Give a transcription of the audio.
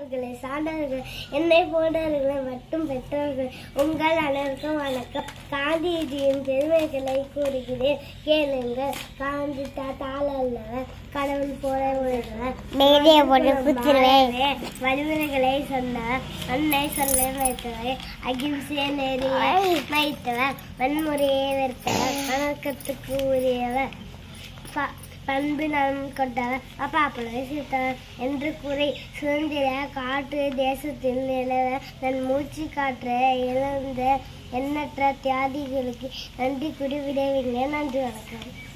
பெரியவர்களே சான்றவர்கள் என்னை போன்றவர்களை மட்டும் பெற்றவர்கள் உங்கள் அனைவருக்கும் வணக்கம் காந்திஜியின் பெருமைகளை கூறுகிறேன் கேளுங்கள் காந்தி தாத்தால் அல்லவர் கடவுள் போல உள்ளவர் மேலே போட்டு குத்திருவேன். வழிமுறைகளை சொன்னவர் அன்னை சொல்ல வைத்தவர் அகிம்சை நெறியை வைத்தவர் வன்முறையை வெறுத்தவர் வணக்கத்துக்கு உரியவர் ப- பண்பு நலம் கொண்டவர் அப்பாப்புலவை சித்தவர் என்று கூறி சுதந்திர காற்று தேசத்தில் நிலவ தன் மூச்சு காற்றை இழந்த எண்ணற்ற தியாகிகளுக்கு நன்றி கூறி விடைவிங்க நன்றி வணக்கம்